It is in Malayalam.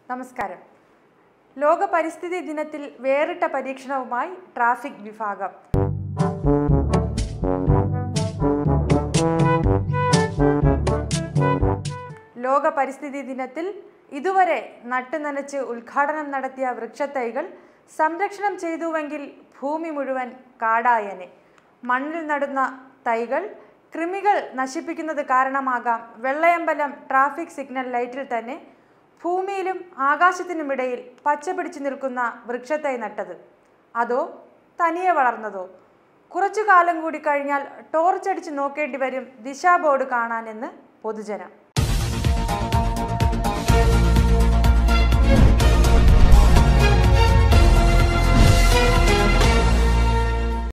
നമസ്കാരം ലോക പരിസ്ഥിതി ദിനത്തിൽ വേറിട്ട പരീക്ഷണവുമായി ട്രാഫിക് വിഭാഗം ലോക പരിസ്ഥിതി ദിനത്തിൽ ഇതുവരെ നട്ടുനനച്ച് ഉദ്ഘാടനം നടത്തിയ വൃക്ഷത്തൈകൾ സംരക്ഷണം ചെയ്തുവെങ്കിൽ ഭൂമി മുഴുവൻ കാടായനെ മണ്ണിൽ നടുന്ന തൈകൾ കൃമികൾ നശിപ്പിക്കുന്നത് കാരണമാകാം വെള്ളയമ്പലം ട്രാഫിക് സിഗ്നൽ ലൈറ്റിൽ തന്നെ ഭൂമിയിലും ആകാശത്തിനുമിടയിൽ പച്ച പിടിച്ചു നിൽക്കുന്ന വൃക്ഷത്തൈ നട്ടത് അതോ തനിയെ വളർന്നതോ കുറച്ചു കാലം കൂടി കഴിഞ്ഞാൽ ടോർച്ചടിച്ച് നോക്കേണ്ടി വരും ദിശാ ബോർഡ് കാണാനെന്ന് പൊതുജനം